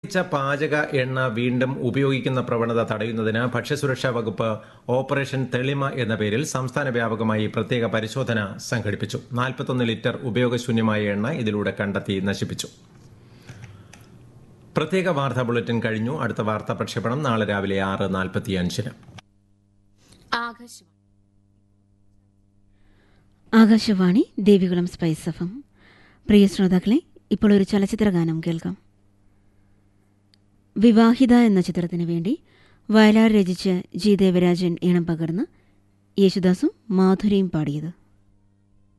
ച്ച പാചക എണ്ണ വീണ്ടും ഉപയോഗിക്കുന്ന പ്രവണത തടയുന്നതിന് ഭക്ഷ്യസുരക്ഷാ വകുപ്പ് ഓപ്പറേഷൻ തെളിമ എന്ന പേരിൽ സംസ്ഥാന വ്യാപകമായി പ്രത്യേക പരിശോധന സംഘടിപ്പിച്ചു നാൽപ്പത്തൊന്ന് ലിറ്റർ ഉപയോഗശൂന്യമായ എണ്ണ ഇതിലൂടെ കണ്ടെത്തി നശിപ്പിച്ചു പ്രത്യേക വാർത്താ ബുള്ളറ്റിൻ കഴിഞ്ഞു അടുത്ത വാർത്താ പ്രക്ഷേപണം നാളെ രാവിലെ ആറ് നാൽപ്പത്തിയഞ്ചിന് ആകാശവാണി ആകാശവാണി ദേവികുളം സ്പൈസ് എഫം പ്രിയ ശ്രോതാക്കളെ ഇപ്പോൾ ഒരു ചലച്ചിത്ര ഗാനം കേൾക്കാം വിവാഹിത എന്ന ചിത്രത്തിനു വേണ്ടി വയലാർ രചിച്ച് ജി ദേവരാജൻ ഈണം പകർന്ന് യേശുദാസും മാധുരിയും പാടിയത്